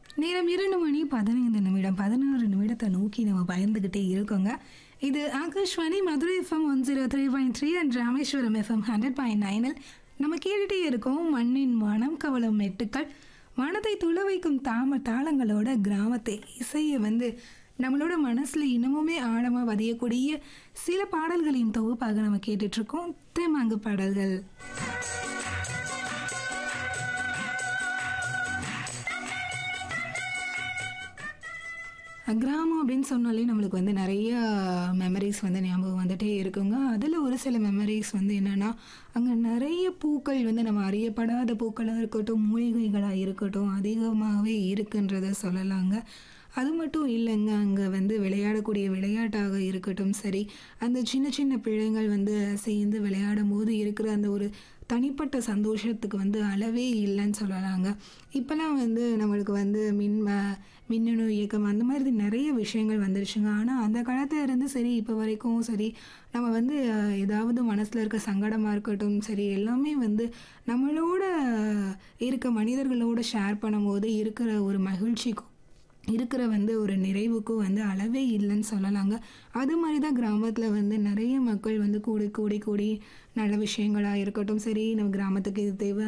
நேரம் இரண்டு மணி பதினைந்து நிமிடம் பதினாறு நிமிடத்தை நோக்கி நம்ம பயந்துக்கிட்டே இருக்கோங்க இது Akashvani Madurai FM one zero three point three and Rameswaram FM hundred point நைனில் நம்ம கேட்டுகிட்டே இருக்கோம் மண்ணின் மனம் கவலம் மெட்டுக்கள் மனதை துள வைக்கும் தாம தாளங்களோட கிராமத்தை இசையை வந்து நம்மளோட மனசில் இன்னமுமே ஆழமாக பதியக்கூடிய சில பாடல்களின் தொகுப்பாக நம்ம கேட்டுட்ருக்கோம் தேமாங்கு பாடல்கள் கிராமம் அப்படின்னு சொன்னாலே நம்மளுக்கு வந்து நிறைய மெமரிஸ் வந்து ஞாபகம் வந்துட்டே இருக்குங்க அதில் ஒரு சில மெமரிஸ் வந்து என்னென்னா அங்கே நிறைய பூக்கள் வந்து நம்ம அறியப்படாத பூக்களாக இருக்கட்டும் மூலிகைகளாக இருக்கட்டும் அதிகமாகவே இருக்குன்றத சொல்லலாங்க அது மட்டும் இல்லைங்க அங்கே வந்து விளையாடக்கூடிய விளையாட்டாக இருக்கட்டும் சரி அந்த சின்ன சின்ன பிள்ளைங்கள் வந்து சேர்ந்து விளையாடும் போது இருக்கிற அந்த ஒரு தனிப்பட்ட சந்தோஷத்துக்கு வந்து அளவே இல்லைன்னு சொல்லலாங்க இப்போலாம் வந்து நம்மளுக்கு வந்து மின் மின்னணு இயக்கம் அந்த மாதிரி நிறைய விஷயங்கள் வந்துருச்சுங்க ஆனால் அந்த காலத்தில் இருந்து சரி இப்போ வரைக்கும் சரி நம்ம வந்து ஏதாவது மனசில் இருக்க சங்கடமாக இருக்கட்டும் சரி எல்லாமே வந்து நம்மளோட இருக்க மனிதர்களோட ஷேர் பண்ணும்போது இருக்கிற ஒரு மகிழ்ச்சிக்கும் இருக்கிற வந்து ஒரு நிறைவுக்கும் வந்து அளவே இல்லைன்னு சொல்லலாங்க அது மாதிரி தான் கிராமத்தில் வந்து நிறைய மக்கள் வந்து கூடி கூடி கூடி நல்ல விஷயங்களாக இருக்கட்டும் சரி நம்ம கிராமத்துக்கு இது தேவை